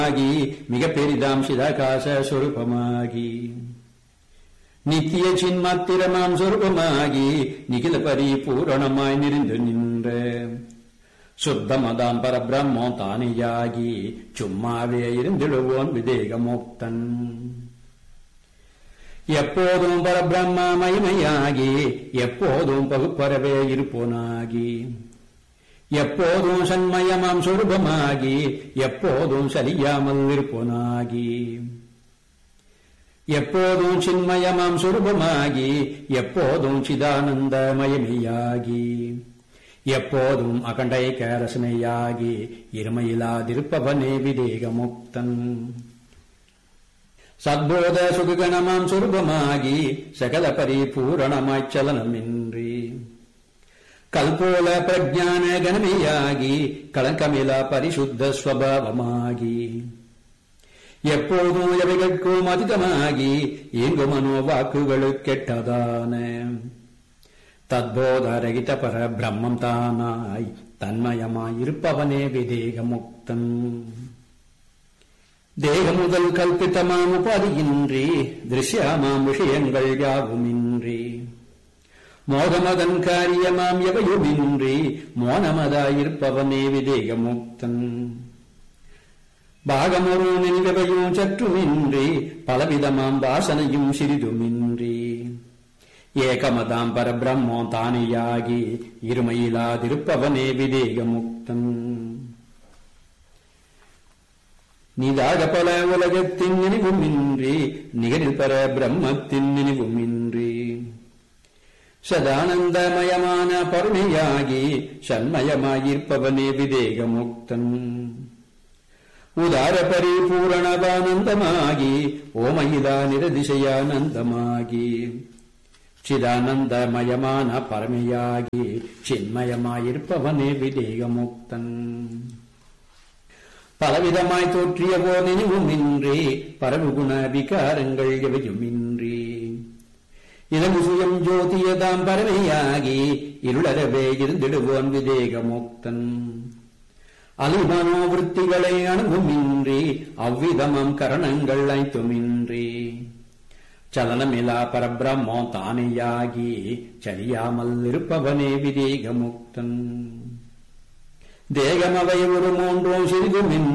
ஆகி மிக பெரிதாம் சிதாகாச சொரூபமாகி நித்திய சின்மாத்திரமாம் சொரூபமாகி நிகில பரிபூரணமாய் நிறைந்து நின்ற சுத்தமதாம் பரபிரம்மோ தானியாகி சும்மாவே இருந்திடுவோன் விதேகமோக்தன் எப்போதும் பரபிரம்ம மகிமையாகி எப்போதும் பகுப்பரவே இருப்போனாகி எப்போதும் சண்மயமாம் சொரூபமாகி எப்போதும் சரியாமல் இருப்போனாகி எப்போதும் சின்மயமாம் சொரூபமாகி எப்போதும் சிதானந்தமயமையாகி எப்போதும் அகண்டை கேரசனையாகி இருமையிலாதிருப்பவனே விதேகமுக்தன் சத்போத சுககணமாம் சொரூபமாகி சகல பரிபூரணமாய்ச் சலனமின்றி கல்போல பிரஜான கணமையாகி களங்கமிலா பரிசுத்த ஸ்வபாவமாகி எப்போதும் எவைகட்கும் அதிகமாகி இங்கு மனோ வாக்குகளுக்கெட்டதான தத்போதரகித பர பிரம்மம் தானாய் தன்மயமாயிருப்பவனே விதேகமுக்தன் தேக முதல் கல்பித்தமாம் உபாதியின்றி திருஷ்யமாம் விஷயங்கள் யாவுமின்றி மோகமதன் காரியமாம் எவையுமின்றி மோனமதாயிருப்பவனே விதேகமுக்தன் பாகமொரு நினைவையும் சற்றுமின்றி பலவிதமாம் வாசனையும் சிறிதுமின்றி ஏகமதாம் பரபிரம்மோ தானியாகி இருமையிலாதிருப்பவனே விதேகமுக்தன் நீதாக பல உலகத்தின் நினைவுமின்றி நிகரில் பர பிரம்மத்தின் நினைவுமின்றி சதானந்தமயமான பருணையாகி சண்மயமாயிருப்பவனே விதேகமுக்தன் உதார பரிபூரணவானந்தமாகி ஓமயிலா நிரதிசயானந்தமாகி சிதானந்தமயமான பரமையாகி சின்மயமாயிருப்பவனே விதேகமுக்தன் பலவிதமாய் தோற்றிய போர் நினைவுமின்றி பரவுகுண விகாரங்கள் எவையுமின்றி இதன் சுயம் ஜோதியதாம் பரமையாகி இருளரவே இருந்திடுவோன் விதேகமுக்தன் அலிமனோவிற்த்திகளை அணுகுமின்றி அவ்விதமம் கரணங்கள் ஐத்துமின்றி சலனமிலா பரபிரம்மோ தானையாகி சரியாமல் இருப்பவனே விதேகமுக்தன் தேகமவை ஒரு மூன்றோ சிறிதுமின்